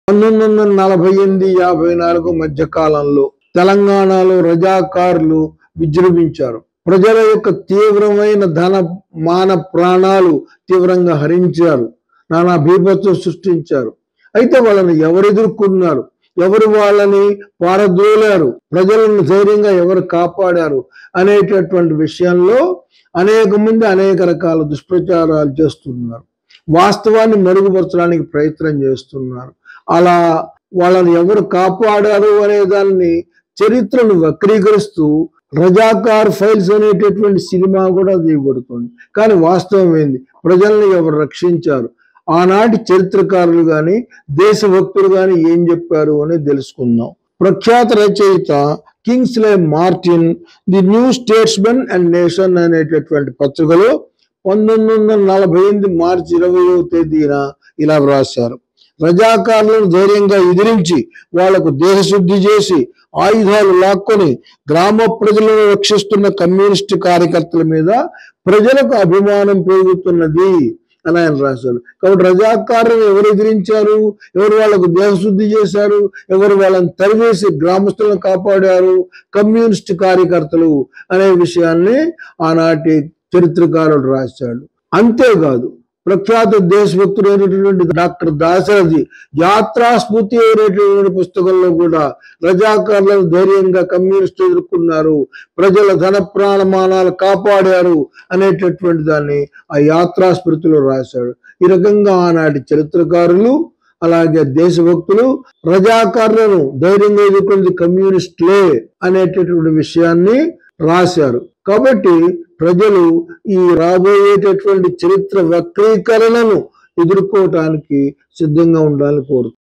పంతొమ్మిది వందల నలభై ఎనిమిది యాభై నాలుగు మధ్య కాలంలో తెలంగాణలో రజాకారులు విజృంభించారు ప్రజల యొక్క తీవ్రమైన ధన మాన ప్రాణాలు తీవ్రంగా హరించారు నానా బీభత్సం సృష్టించారు అయితే వాళ్ళని ఎవరు ఎదుర్కొన్నారు ఎవరు వాళ్ళని పారదోలారు ప్రజలను ధైర్యంగా ఎవరు కాపాడారు అనేటటువంటి విషయంలో అనేక మంది అనేక రకాల దుష్ప్రచారాలు చేస్తున్నారు వాస్తవాన్ని మరుగుపరచడానికి ప్రయత్నం చేస్తున్నారు అలా వాళ్ళని ఎవరు కాపాడారు అనే దాన్ని చరిత్రను వక్రీకరిస్తూ రజాకార్ ఫైల్స్ అనేటటువంటి సినిమా కూడా తీయబడుతుంది కానీ వాస్తవం ఏంది ప్రజల్ని ఎవరు రక్షించారు ఆనాటి చరిత్రకారులు గాని దేశభక్తులు గాని ఏం చెప్పారు అని తెలుసుకుందాం ప్రఖ్యాత రచయిత Kingsley Martin the New Statesman and Nation అనేటటువంటి పత్రికలో పంతొమ్మిది వందల నలభై ఎనిమిది మార్చి ఇరవయో తేదీన ఇలా వ్రాశారు రజాకారులను ధైర్యంగా ఎదిరించి వాళ్లకు దేహశుద్ధి చేసి ఆయుధాలు లాక్కొని గ్రామ ప్రజలను రక్షిస్తున్న కమ్యూనిస్టు కార్యకర్తల మీద ప్రజలకు అభిమానం పెరుగుతున్నది అని ఆయన రాశారు కాబట్టి రజాకారులను ఎవరు ఎదిరించారు ఎవరు వాళ్ళకు దేహశుద్ధి చేశారు ఎవరు వాళ్ళని తరివేసి గ్రామస్తులను కాపాడారు కమ్యూనిస్ట్ కార్యకర్తలు అనే విషయాన్ని ఆనాటి చరిత్రకారుడు రాశాడు అంతేకాదు ప్రఖ్యాత దేశభక్తుడు అయినటువంటి డాక్టర్ దాశరథి యాత్రా స్ఫూర్తి అయినటువంటి పుస్తకంలో కూడా రజాకారులను ధైర్యంగా కమ్యూనిస్టు ఎదుర్కొన్నారు ప్రజల ధన ప్రాణమానాలు కాపాడారు అనేటటువంటి దాన్ని ఆ యాత్రా స్మృతిలో రాశాడు ఈ రకంగా ఆనాటి చరిత్రకారులు అలాగే దేశభక్తులు రజాకారులను ధైర్యంగా ఎదుర్కొన్నది కమ్యూనిస్టులే అనేటటువంటి విషయాన్ని రాశారు కాబట్టి ప్రజలు ఈ రాబోయేటటువంటి చరిత్ర వక్రీకరణను ఎదుర్కోవటానికి సిద్ధంగా ఉండాలని కోరుతున్నారు